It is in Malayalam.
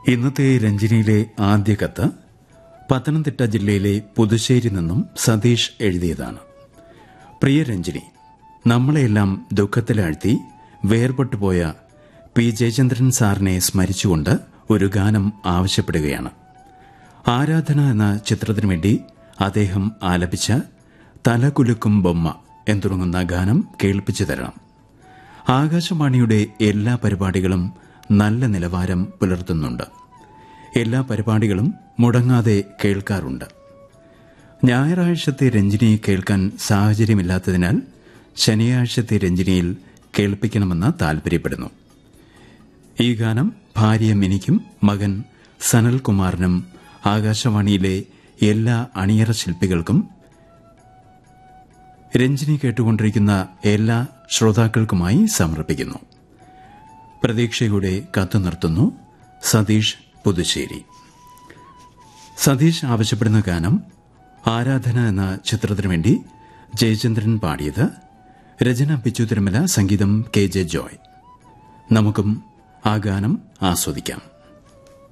ഇന്നത്തെ രഞ്ജിനിയിലെ ആദ്യ കത്ത് പത്തനംതിട്ട ജില്ലയിലെ പുതുശ്ശേരി നിന്നും സതീഷ് എഴുതിയതാണ് പ്രിയ രഞ്ജിനി നമ്മളെയെല്ലാം ദുഃഖത്തിലാഴ്ത്തി വേർപെട്ടുപോയ പി ജയചന്ദ്രൻ സാറിനെ സ്മരിച്ചുകൊണ്ട് ഒരു ഗാനം ആവശ്യപ്പെടുകയാണ് ആരാധന എന്ന ചിത്രത്തിനു വേണ്ടി അദ്ദേഹം ആലപിച്ച തലകുലുക്കും ബൊമ്മ എന്ന് തുടങ്ങുന്ന ഗാനം കേൾപ്പിച്ചു തരണം ആകാശവാണിയുടെ എല്ലാ പരിപാടികളും നല്ല നിലവാരം പുലർത്തുന്നുണ്ട് എല്ലാ പരിപാടികളും മുടങ്ങാതെ കേൾക്കാറുണ്ട് ഞായറാഴ്ചത്തെ രഞ്ജിനി കേൾക്കാൻ സാഹചര്യമില്ലാത്തതിനാൽ ശനിയാഴ്ചത്തെ രഞ്ജിനിയിൽ കേൾപ്പിക്കണമെന്ന് താൽപര്യപ്പെടുന്നു ഈ ഗാനം ഭാര്യ മിനിക്കും മകൻ സനൽകുമാറിനും ആകാശവാണിയിലെ എല്ലാ അണിയറ ശില്പികൾക്കും രഞ്ജിനി കേട്ടുകൊണ്ടിരിക്കുന്ന എല്ലാ ശ്രോതാക്കൾക്കുമായി സമർപ്പിക്കുന്നു പ്രതീക്ഷയുടെ കത്ത് നിർത്തുന്നു സതീഷ് പുതുശ്ശേരി സതീഷ് ആവശ്യപ്പെടുന്ന ഗാനം ആരാധന എന്ന ചിത്രത്തിനു വേണ്ടി ജയചന്ദ്രൻ പാടിയത് രചന പിച്ചു തിരുമല സംഗീതം കെ ജെ ജോയ് നമുക്കും ആ ഗാനം ആസ്വദിക്കാം